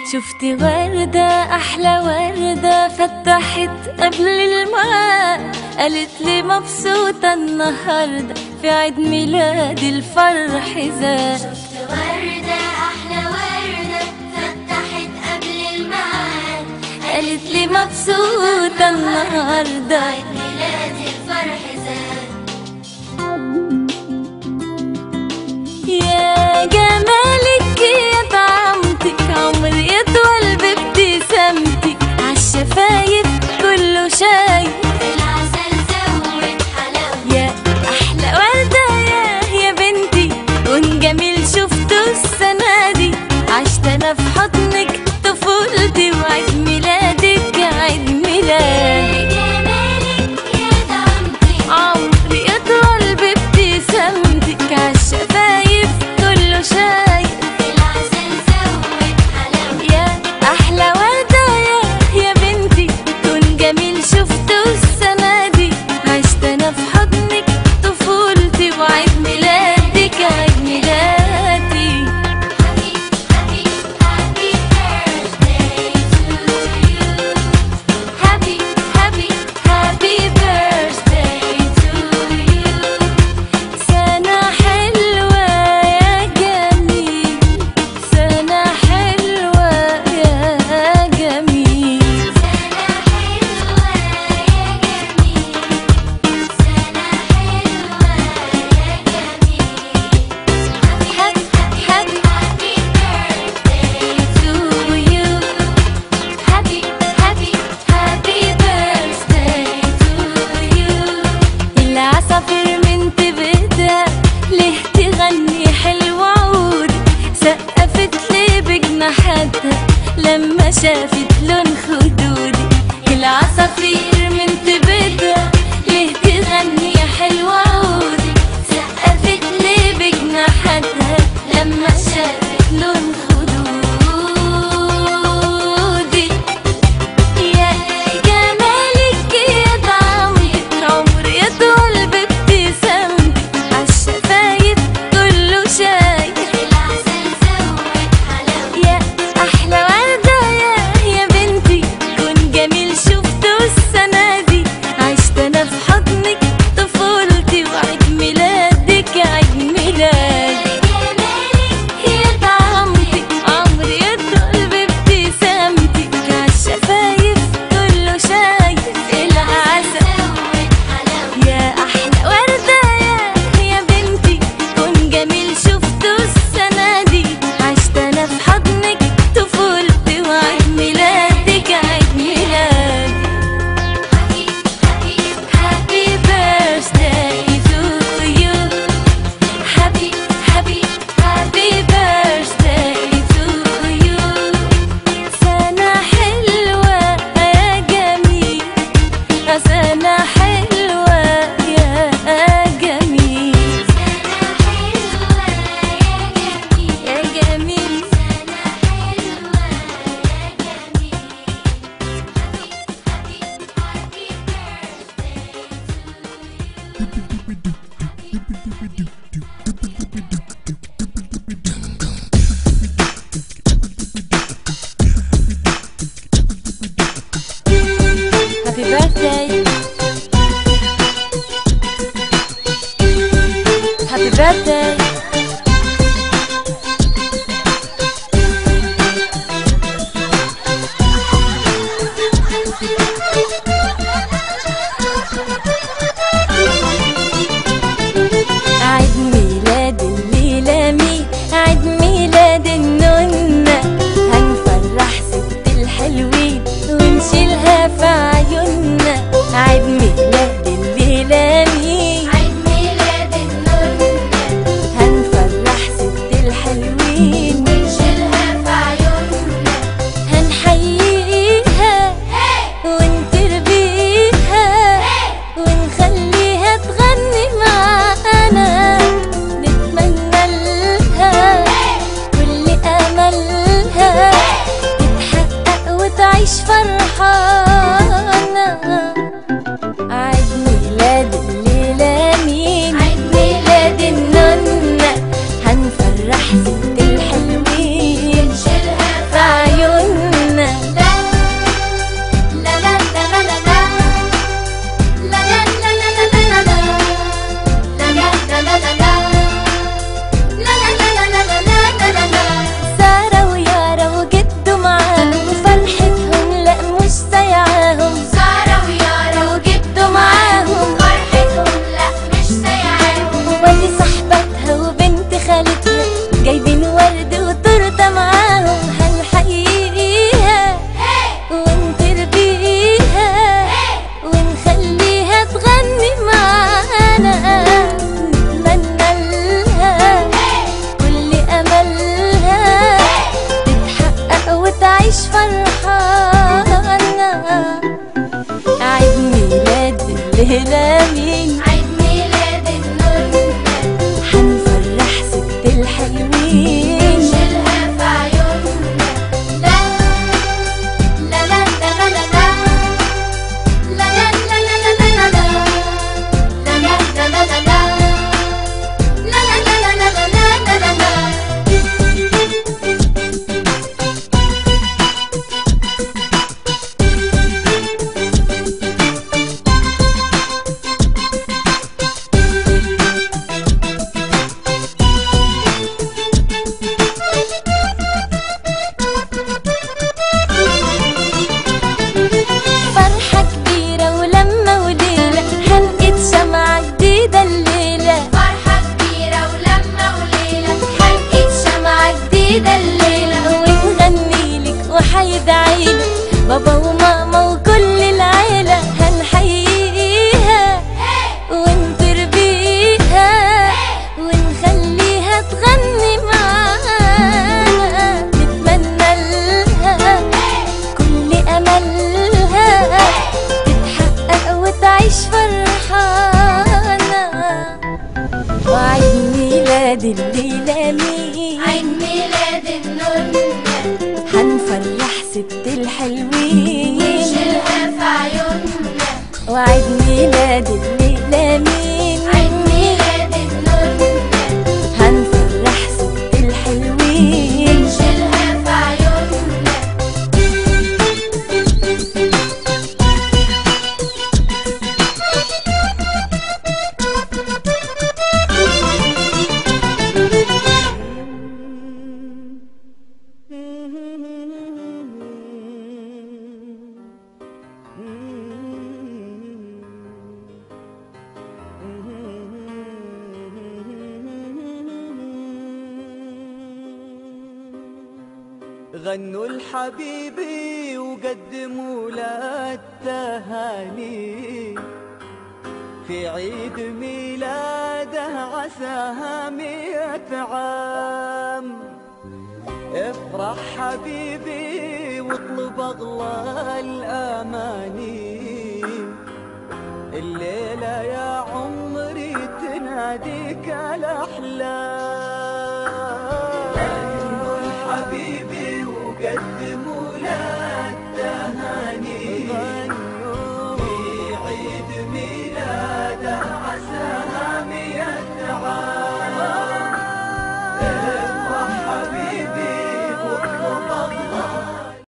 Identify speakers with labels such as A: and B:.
A: شفت وردة أحلى وردة فتحت قبل الماء قالت لي مبسوطة النهاردة في عيد ميلاد الفرح زاد
B: شفت وردة أحلى وردة فتحت قبل الميعاد
A: قالت لي مبسوطة النهاردة
B: عيد ميلاد الفرح زاد
A: يا جمالك يا طعمتك عمري يطول بابتسامتك عالشفايف كله شايف
B: العسل زود حلاوة
A: يا احلى ورده يا يا بنتي لون جميل شفته السنه دي عشت انا في حضنك طفولتي وعيد ميلادك عيد ميلادي
B: جمالك يا طعمتك
A: عمري يطول بابتسامتك عالشفايف كله شايف
B: العسل زود حلاوة
A: يا احلى ورده يا يا بنتي لون جميل شفته السنه دي عشت انا في حضنك طفولتي وعيد ميلادك عيد ميلادي
B: happy happy happy birthday to you
A: happy happy happy birthday to you سنة حلوة يا جميل سنة حلوة يا جميل
B: سنة حلوة يا جميل سنة حلوة يا جميل happy happy happy birthday
A: to you
B: happy happy happy birthday to you
A: العصافير من تبدا ليه تغني حلو عود سقفت لي بجناحاتها لما شافت لون خدودي العصافير من تبدا ليه تغني حلو عود سقفت لي بجناحاتها لما شافت لون خدودي يا جمالك يا طعمك عمري يطول بابتسامتك عالشفايف كله شايف
B: العسل زود حلاوة
A: يا احلى ورده يا يا بنتي كون جميل شفته السنه دي عشت انا في حضنك طفولتي وعيد ميلادك عيد ميلادي
B: جمالك
A: يا طعمتك عمري يطول بابتسامتك عالشفايف كله شايف العسل
B: زود حلاوة
A: يا احلى ورده يا يا بنتي كون جميل شفته السنه دي عشت انا في حضنك طفولتي وعيد ميلادك عيد ميلادي
B: happy happy
A: Happy birthday to you Happy happy happy birthday to you سنة حلوة يا جميل سنة حلوة يا جميل
B: سنة حلوة يا جميل
A: يا جميل
B: سنة حلوة يا جميل happy happy happy birthday
A: Happy birthday Happy birthday عيد ميلاد الليلة مين عيد ميلاد النونة هنفرح ست الحلوين ونشيلها في عيوننا عيد ميلاد الليلة مين
B: عيد ميلاد النونة
A: هنفرح ست الحلوين
B: ونشيلها في عيوننا
A: هنحييها ونتربيها ونخليها تغني معانا نتمنى لها كل املها تتحقق وتعيش فرحانه عيد ميلاد الليله مين
B: عيد
A: ميلاد النونة هنفرح ست الحلوين
B: نشيلها
A: في عيون
B: ميلاد النونة
A: هنفرح ست الحلوين
B: نشيلها في عيوننا
A: وعيد ميلاد الليلة مين
B: عيد ميلاد النونة
A: هنفرح ست الحلوين
B: نشيلها في عيوننا
C: غنوا الحبيبي وقدموا له التهاني في عيد ميلاده عساها مئة عام افرح حبيبي واطلب اغلى الاماني الليلة يا عمري تناديك الأحلام حبيبي وقدموا له التهاني